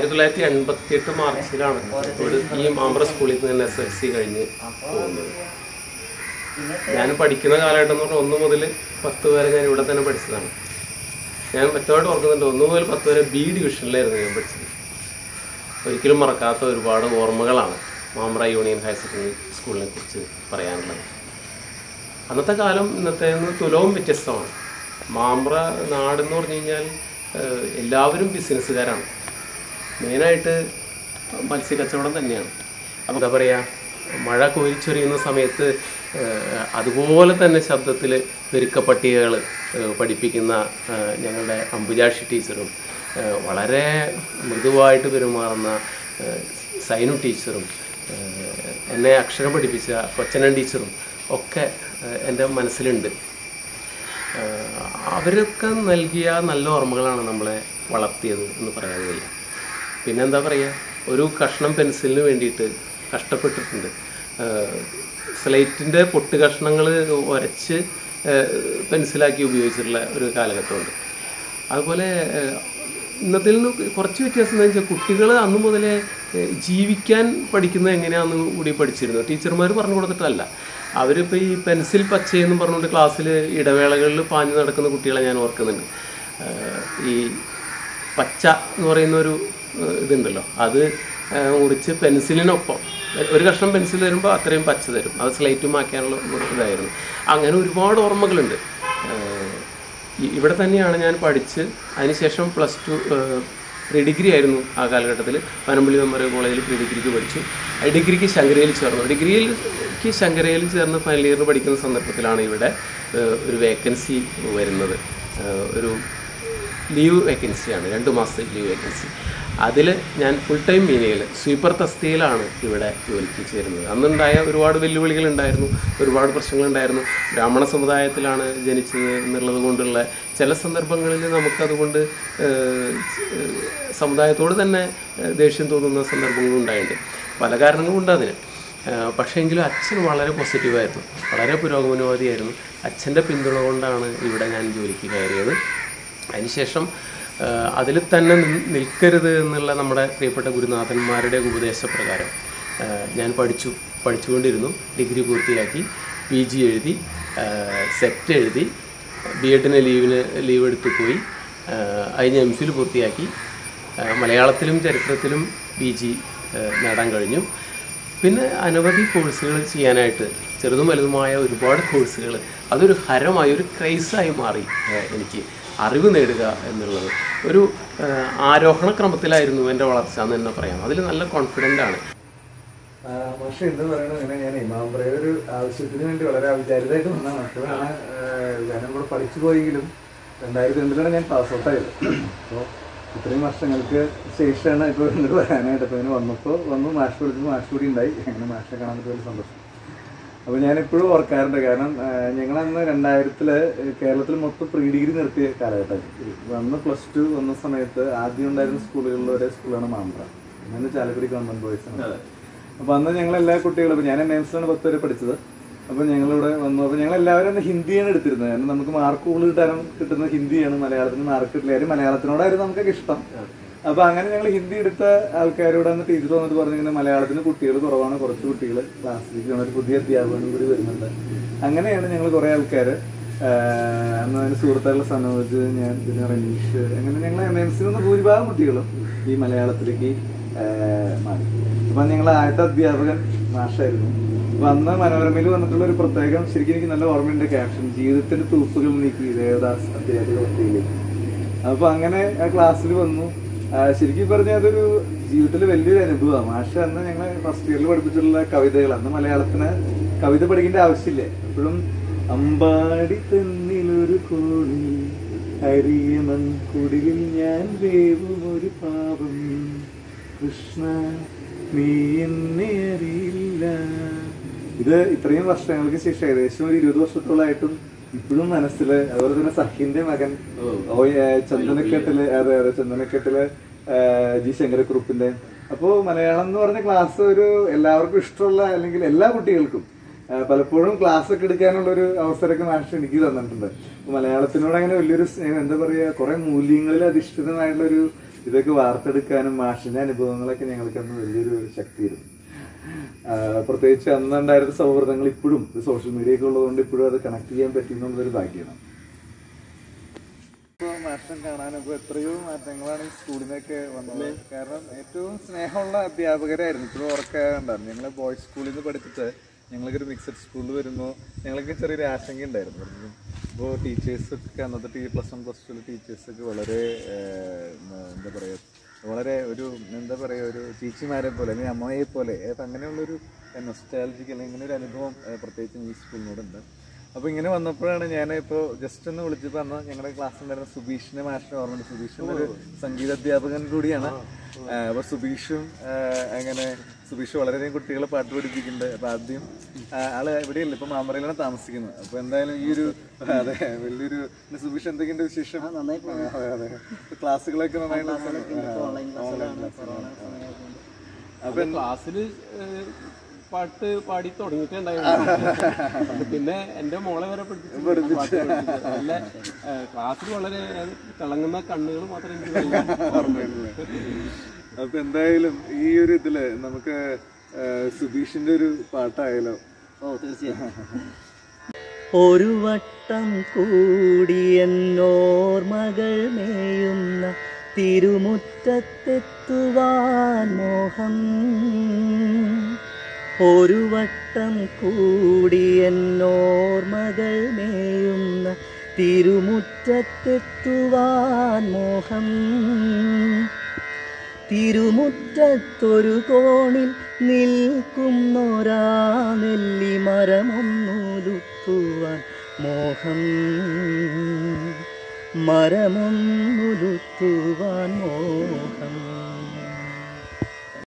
ആയിരത്തി തൊള്ളായിരത്തി എൺപത്തി എട്ട് മാർച്ചിലാണ് ഒരു ഈ മാമ്പ്ര സ്കൂളിൽ നിന്ന് തന്നെ എസ് എൽ സി കഴിഞ്ഞ് പോകുന്നത് ഞാൻ പഠിക്കുന്ന കാലഘട്ടം എന്ന് പറഞ്ഞാൽ ഒന്ന് മുതൽ പത്ത് വരെ ഞാൻ ഇവിടെ തന്നെ പഠിച്ചതാണ് ഞാൻ മറ്റോട്ട് ഓർക്കുന്നുണ്ട് ഒന്ന് മുതൽ പത്ത് വരെ ബി ഡിവിഷനിലായിരുന്നു ഞാൻ പഠിച്ചത് ഒരിക്കലും മറക്കാത്ത ഒരുപാട് ഓർമ്മകളാണ് മാമ്പ്ര യൂണിയൻ ഹയർ സെക്കൻഡറി സ്കൂളിനെ കുറിച്ച് പറയാനുള്ളത് അന്നത്തെ കാലം ഇന്നത്തെ തുലവും വ്യത്യസ്തമാണ് മാമ്പ്ര നാടെന്ന് പറഞ്ഞു കഴിഞ്ഞാൽ ഏഹ്, എല്ലാവരും ബിസിനസ്സുകാരാണ് മെയിനായിട്ട് മത്സ്യക്കച്ചവടം തന്നെയാണ് അപ്പോൾ എന്താ പറയുക മഴ കോരിച്ചൊരിയുന്ന സമയത്ത് ഏഹ്, അതുപോലെ തന്നെ ശബ്ദത്തിൽ പെരുക്കപ്പട്ടികകൾ പഠിപ്പിക്കുന്ന ഏഹ്, ഞങ്ങളുടെ അംബുജാക്ഷി ടീച്ചറും ഏഹ്, വളരെ മൃദുവായിട്ട് പെരുമാറുന്ന ഏഹ്, സൈനു ടീച്ചറും ഏഹ്, എന്നെ അക്ഷരം പഠിപ്പിച്ച കൊച്ചനൻ ടീച്ചറും ഒക്കെ ഏഹ്, എൻ്റെ മനസ്സിലുണ്ട് ആഹ് അവരൊക്കെ നൽകിയ നല്ല ഓർമ്മകളാണ് നമ്മളെ വളർത്തിയത് എന്ന് പറയാതെ വയ്യ പിന്നെന്താ പറയുക ഒരു കഷ്ണം പെൻസിലിന് വേണ്ടിയിട്ട് കഷ്ടപ്പെട്ടിട്ടുണ്ട് സ്ലേറ്റിൻ്റെ പൊട്ട് കഷ്ണങ്ങൾ ഉരച്ച് ആഹ് പെൻസിലാക്കി ഉപയോഗിച്ചിട്ടുള്ള ഒരു കാലഘട്ടമുണ്ട് അതുപോലെ ആഹ് ഇന്നത്തിൽ നിന്ന് കുറച്ച് വ്യത്യാസം എന്താ വെച്ചാൽ കുട്ടികൾ അന്ന് മുതലേ ഏഹ് ജീവിക്കാൻ പഠിക്കുന്നത് എങ്ങനെയാണെന്ന് കൂടി പഠിച്ചിരുന്നു ടീച്ചർമാർ പറഞ്ഞു കൊടുത്തിട്ടല്ല അവരിപ്പോൾ ഈ പെൻസിൽ പച്ചയെന്നും പറഞ്ഞുകൊണ്ട് ക്ലാസ്സിൽ ഇടവേളകളിൽ പാഞ്ഞു നടക്കുന്ന കുട്ടികളെ ഞാൻ ഓർക്കുന്നുണ്ട് ഏഹ് ഈ പച്ച എന്ന് പറയുന്ന ഒരു ഏഹ് ഇതുണ്ടല്ലോ അത് ഏഹ് മുറിച്ച് പെൻസിലിനൊപ്പം ഒരു കഷ്ണം പെൻസിൽ തരുമ്പോൾ അത്രയും പച്ച തരും അത് സ്ലേറ്റ് മാക്കാനുള്ള ഒരു ഇതായിരുന്നു അങ്ങനെ ഒരുപാട് ഓർമ്മകളുണ്ട് ഏഹ് ഇ- ഇവിടെ തന്നെയാണ് ഞാൻ പഠിച്ച് അതിനുശേഷം പ്ലസ് ടു പ്രീ ഡിഗ്രി ആയിരുന്നു ആ കാലഘട്ടത്തിൽ പനമ്പള്ളി മെമ്മോറിയൽ കോളേജിൽ പ്രീ ഡിഗ്രിക്ക് പഠിച്ചു ആ ഡിഗ്രിക്ക് ശങ്കരയിൽ ചേർന്നു ഡിഗ്രിയിൽക്ക് ശങ്കരയിൽ ചേർന്ന് ഫൈനൽ ഇയർ പഠിക്കുന്ന സന്ദർഭത്തിലാണ് ഇവിടെ ഏഹ്, ഒരു വേക്കൻസി വരുന്നത് ഏഹ്, ഒരു ലീവ് വേക്കൻസിയാണ് രണ്ട് മാസത്തെ ലീവ് വേക്കൻസി അതിൽ ഞാൻ ഫുൾ ടൈം മീനയിൽ സ്വീപ്പർ തസ്തികയിലാണ് ഇവിടെ ജോലിക്ക് ചേരുന്നത് അന്നുണ്ടായ ഒരുപാട് വെല്ലുവിളികളുണ്ടായിരുന്നു ഒരുപാട് പ്രശ്നങ്ങളുണ്ടായിരുന്നു ബ്രാഹ്മണ സമുദായത്തിലാണ് ജനിച്ചത് എന്നുള്ളത് കൊണ്ടുള്ള ചില സന്ദർഭങ്ങളിൽ നമുക്കതുകൊണ്ട് ഏഹ്, ഏഹ്, സമുദായത്തോട് തന്നെ ഏഹ്, ദേഷ്യം തോന്നുന്ന സന്ദർഭങ്ങളും ഉണ്ടായിട്ടുണ്ട് പല കാരണങ്ങളുണ്ട് അതിന് ഏഹ്, പക്ഷേ എങ്കിലും അച്ഛൻ വളരെ പോസിറ്റീവായിരുന്നു വളരെ പുരോഗമനവാദിയായിരുന്നു അച്ഛൻ്റെ പിന്തുണ കൊണ്ടാണ് ഇവിടെ ഞാൻ ജോലിക്ക് കയറിയത് അതിനുശേഷം അതിൽ തന്നെ നി- നിൽക്കരുത് എന്നുള്ള നമ്മുടെ പ്രിയപ്പെട്ട ഗുരുനാഥന്മാരുടെ ഉപദേശപ്രകാരം ആ, ഞാൻ പഠിച്ചു പഠിച്ചുകൊണ്ടിരുന്നു ഡിഗ്രി പൂർത്തിയാക്കി പി ജി എഴുതി സെറ്റ് എഴുതി ബി എഡിന് ലീവിന് ലീവ് എടുത്ത് പോയി ആ, അതിന് എം ഫിൽ പൂർത്തിയാക്കി ആ, മലയാളത്തിലും ചരിത്രത്തിലും പി ജി നേടാൻ കഴിഞ്ഞു പിന്നെ അനവധി കോഴ്സുകൾ ചെയ്യാനായിട്ട് ചെറുതും വലുതുമായ ഒരുപാട് കോഴ്സുകൾ അതൊരു ഹരമായി ഒരു ക്രൈസായി മാറി ഏഹ് എനിക്ക് അറിവ് നേടുക എന്നുള്ളത് ഒരു ഏഹ് ആരോഹണ ക്രമത്തിലായിരുന്നു എൻ്റെ വളർച്ച എന്ന് തന്നെ പറയാം അതിൽ നല്ല കോൺഫിഡൻ്റ് ആണ് പക്ഷെ എന്ത് പറയണത് ഇങ്ങനെ ഞാൻ ഇമാംബ്രയെ ഒരു ആവശ്യത്തിന് വേണ്ടി വളരെ അവിചാരിതമായിട്ട് വന്നതാണ് അപ്പോഴാണ് ഞാനും കൂടെ പഠിച്ചു പോയെങ്കിലും രണ്ടായിരത്തി രണ്ടിലാണ് ഞാൻ പാസ് ഔട്ട് ആയത് അപ്പോൾ ഇത്രയും വർഷങ്ങൾക്ക് ശേഷമാണ് ഇപ്പോൾ ഇങ്ങോട്ട് വരാനായിട്ട് അപ്പോൾ ഇങ്ങനെ വന്നപ്പോൾ വന്നു മാഷ് വിളിച്ചപ്പോൾ മാഷ് കൂടി ഉണ്ടായി അങ്ങനെ മാഷിനെ കാണാൻ പറ്റിയ വലിയ സന്തോഷം അപ്പോൾ ഞാൻ എപ്പോഴും ഓർക്കാറുണ്ട് കാരണം ഞങ്ങളന്ന് രണ്ടായിരത്തില് കേരളത്തിൽ മൊത്തം പ്രീ ഡിഗ്രി നിർത്തിയ കാലഘട്ടം വന്ന് പ്ലസ് ടു വന്ന സമയത്ത് ആദ്യം ഉണ്ടായിരുന്ന സ്കൂളുകളിൽ ഒരേ സ്കൂളാണ് മാമ്പ്ര അന്ന് ചാലക്കുടി ഗവൺമെന്റ് ബോയ്സ് ആണ് അപ്പൊ അന്ന് ഞങ്ങൾ എല്ലാ കുട്ടികളും ഇപ്പൊ ഞാൻ എൻ എംസിലാണ് പത്ത് വരെ പഠിച്ചത് അപ്പൊ ഞങ്ങളിവിടെ വന്നു അപ്പൊ ഞങ്ങൾ എല്ലാവരും അന്ന് ഹിന്ദിയാണ് എടുത്തിരുന്നത് കാരണം നമുക്ക് മാർക്ക് കൂടുതൽ കിട്ടാനും കിട്ടുന്നത് ഹിന്ദിയാണ് മലയാളത്തിന് മാർക്ക് കിട്ടില്ല കാര്യം മലയാളത്തിനോടായിരുന്നു നമുക്കൊക്കെ ഇഷ്ടം അപ്പൊ അങ്ങനെ ഞങ്ങൾ ഹിന്ദി എടുത്ത ആൾക്കാരോട് അന്ന് ടീച്ചർ വന്നിട്ട് പറഞ്ഞിങ്ങനെ മലയാളത്തിന് കുട്ടികൾ കുറവാണ് കുറച്ച് കുട്ടികൾ ക്ലാസ്സിലേക്ക് ഒരു പുതിയ അധ്യാപകനും കൂടി വരുന്നുണ്ട് അങ്ങനെയാണ് ഞങ്ങൾ കുറെ ആൾക്കാര് ആഹ് അന്ന് അതിന് സുഹൃത്തുക്കളുടെ സനോജ് ഞാൻ പിന്നെ റനീഷ് അങ്ങനെ ഞങ്ങൾ എം എം സി നിന്ന് ഭൂരിഭാഗം കുട്ടികളും ഈ മലയാളത്തിലേക്ക് ആഹ് മാറി അപ്പൊ ഞങ്ങൾ ആദ്യത്തെ അധ്യാപകൻ മാഷായിരുന്നു അപ്പൊ അന്ന് മനോരമയിൽ വന്നിട്ടുള്ള ഒരു പ്രത്യേകം ശരിക്കും എനിക്ക് നല്ല ഓർമ്മയുണ്ട് ക്യാപ്ഷൻ ജീവിതത്തിന്റെ തൂപ്പുകൾ നീക്കി ദേവദാസ് അധ്യാപക വൃത്തിയിലേക്ക് അപ്പൊ അങ്ങനെ ആ ക്ലാസ്സിൽ വന്നു ആ, ശരിക്കും പറഞ്ഞാൽ അതൊരു ജീവിതത്തിൽ വലിയൊരു അനുഭവമാണ് മാഷ അന്ന് ഞങ്ങൾ ഫസ്റ്റ് ഇയറിൽ പഠിപ്പിച്ചിട്ടുള്ള കവിതകൾ അന്ന് മലയാളത്തിന് കവിത പഠിക്കേണ്ട ആവശ്യമില്ല എപ്പോഴും അമ്പാടി തന്നിലൊരു കോണി ഹരിയമൻ കുടിലിൽ ഞാൻ വേവും ഒരു പാപം കൃഷ്ണ നീ എന്നെ അറിയില്ല ഇത് ഇത്രയും വർഷങ്ങൾക്ക് ശേഷം ഏകദേശം ഒരു ഇരുപത് വർഷത്തോളായിട്ടും ഇപ്പോഴും മനസ്സില് അതുപോലെ തന്നെ സഹിന്റെ മകൻ ഓ ഏ, ചന്ദനക്കെട്ടില് അതെ അതെ ചന്ദനക്കെട്ടില് ഏ, ജി ശങ്കരക്കുറുപ്പിന്റെ അപ്പോ മലയാളം എന്ന് പറഞ്ഞ ക്ലാസ് ഒരു എല്ലാവർക്കും ഇഷ്ടമുള്ള അല്ലെങ്കിൽ എല്ലാ കുട്ടികൾക്കും ആ, പലപ്പോഴും ക്ലാസ് ഒക്കെ എടുക്കാനുള്ള ഒരു അവസരമൊക്കെ മാഷ് എനിക്ക് തന്നിട്ടുണ്ട് അപ്പൊ മലയാളത്തിനോട് അങ്ങനെ വലിയൊരു സ്നേഹം എന്താ പറയാ കുറെ മൂല്യങ്ങളിൽ അധിഷ്ഠിതമായിട്ടുള്ള ഒരു ഇതൊക്കെ വാർത്തെടുക്കാനും മാഷിന്റെ അനുഭവങ്ങളൊക്കെ ഞങ്ങൾക്ക് അന്ന് വലിയൊരു ശക്തിയായിരുന്നു ആ, പ്രത്യേകിച്ച് അന്ന് ഉണ്ടായിരുന്ന സൗഹൃദങ്ങൾ ഇപ്പോഴും സോഷ്യൽ മീഡിയ ഒക്കെ ഉള്ളതുകൊണ്ട് ഇപ്പോഴും അത് കണക്ട് ചെയ്യാൻ പറ്റുന്നുള്ളൊരു ഭാഗ്യമാണ് ഇപ്പോൾ മാഷം കാണാൻ ഇപ്പോൾ എത്രയോ മാറ്റങ്ങളാണ് ഈ സ്കൂളിൽ നിന്നൊക്കെ വന്നത് കാരണം ഏറ്റവും സ്നേഹമുള്ള അധ്യാപകരായിരുന്നു ഇപ്പോഴും ഓർക്കാറുണ്ടായിരുന്നു ഞങ്ങൾ ബോയ്സ് സ്കൂളിൽ നിന്ന് പഠിച്ചിട്ട് ഞങ്ങൾക്ക് ഒരു മിക്സഡ് സ്കൂളിൽ വരുമ്പോൾ ഞങ്ങൾക്ക് ചെറിയൊരു ആശങ്ക ഉണ്ടായിരുന്നു ഇപ്പോൾ ടീച്ചേഴ്സൊക്കെ അന്നത്തെ T plus one plus two ടീച്ചേഴ്സൊക്കെ വളരെ ഏഹ്, എന്താ പറയുക വളരെ ഒരു എന്താ പറയുക ഒരു ചേച്ചിമാരെ പോലെ അല്ലെങ്കിൽ അമ്മയെ പോലെ ഏഹ്, അങ്ങനെയുള്ളൊരു നൊസ്റ്റാലജിക്ക് അല്ലെങ്കിൽ ഇങ്ങനെ ഒരു അനുഭവം ഏഹ്, പ്രത്യേകിച്ചും ഈ സ്കൂളിനോടുണ്ട് അപ്പോൾ ഇങ്ങനെ വന്നപ്പോഴാണ് ഞാൻ ഇപ്പോൾ ജസ്റ്റ് ഒന്ന് വിളിച്ചപ്പോൾ അന്ന് ഞങ്ങളുടെ ക്ലാസ്സിൽ ഉണ്ടായിരുന്ന സുബീഷിനെ മാഷിനെ ഓർമ്മയുണ്ട് സുബീഷ് ഒരു സംഗീത അധ്യാപകൻ കൂടിയാണ് അപ്പോൾ സുബീഷും ആ, അങ്ങനെ സുബീഷ് വളരെയധികം കുട്ടികളെ പാട്ട് പഠിപ്പിക്കുന്നുണ്ട് അപ്പോൾ ആദ്യം ആ, ആള് ഇവിടെയല്ല ഇപ്പം മാമ്പറയിലാണ് താമസിക്കുന്നത് അപ്പോൾ എന്തായാലും ഈ ഒരു അതെ വലിയൊരു പിന്നെ സുബീഷ് എന്തൊക്കെയുണ്ട് വിശേഷം ആ, അതെ അതെ ക്ലാസ്സുകളൊക്കെ നന്നായിട്ട് ഓൺലൈൻ അപ്പൊ ക്ലാസ്സിൽ പാട്ട് പാടി തുടങ്ങിയിട്ടുണ്ടായിരുന്നു പിന്നെ എന്റെ മോളെ വരെ പഠിപ്പിച്ചു പാട്ട് പഠിപ്പിച്ചു. നല്ല ക്ലാസ്സിൽ വളരെ ഏഹ്, തിളങ്ങുന്ന കണ്ണുകൾ മാത്രമേ എനിക്ക് നല്ല ഓർമ്മയുള്ളൂ അപ്പൊ എന്തായാലും ഈ ഒരു ഇതില് നമുക്ക് ആ, സുബീഷിന്റെ ഒരു പാട്ടായാലോ ഓ തീർച്ചയായും ഒരു വട്ടം കൂടി എന്നോർമകൾ മേയുന്ന തിരുമുറ്റത്തെത്തുവാൻ മോഹം ഒരു വട്ടം കൂടി എന്നോർമകൾ മേയുന്ന തിരുമുറ്റത്തെത്തുവാൻ മോഹം തിരുമുറ്റത്തൊരു കോണിൽ നിൽക്കുന്നൊരാ നെല്ലിമരമൊന്നുലുത്തുവാൻ മോഹം മരമൊന്നുലുത്തുവാൻ മോഹം